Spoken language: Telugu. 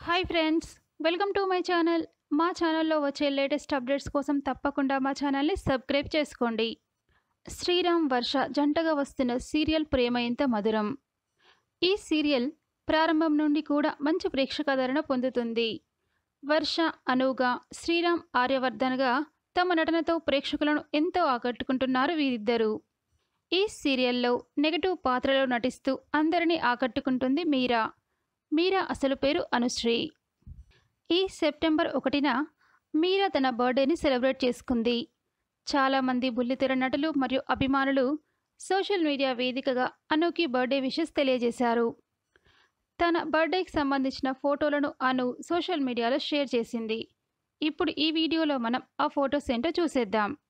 hi friends welcome to my channel మా ఛానల్లో వచ్చే లేటెస్ట్ అప్డేట్స్ కోసం తప్పకుండా మా ఛానల్ని సబ్స్క్రైబ్ చేసుకోండి శ్రీరామ్ వర్ష జంటగా వస్తున్న సీరియల్ ప్రేమ ఇంత మధురం ఈ సీరియల్ ప్రారంభం నుండి కూడా మంచి ప్రేక్షకాదరణ పొందుతుంది వర్ష అనువుగా శ్రీరామ్ ఆర్యవర్ధన్గా తమ నటనతో ప్రేక్షకులను ఎంతో ఆకట్టుకుంటున్నారు వీరిద్దరూ ఈ సీరియల్లో నెగటివ్ పాత్రలో నటిస్తూ అందరినీ ఆకట్టుకుంటుంది మీరా మీరా అసలు పేరు అనుశ్రీ ఈ సెప్టెంబర్ ఒకటిన మీరా తన బర్త్డేని సెలబ్రేట్ చేసుకుంది చాలామంది బుల్లితెర నటులు మరియు అభిమానులు సోషల్ మీడియా వేదికగా అనుకి బర్త్డే విషెస్ తెలియజేశారు తన బర్త్డేకి సంబంధించిన ఫోటోలను అను సోషల్ మీడియాలో షేర్ చేసింది ఇప్పుడు ఈ వీడియోలో మనం ఆ ఫొటోస్ ఏంటో చూసేద్దాం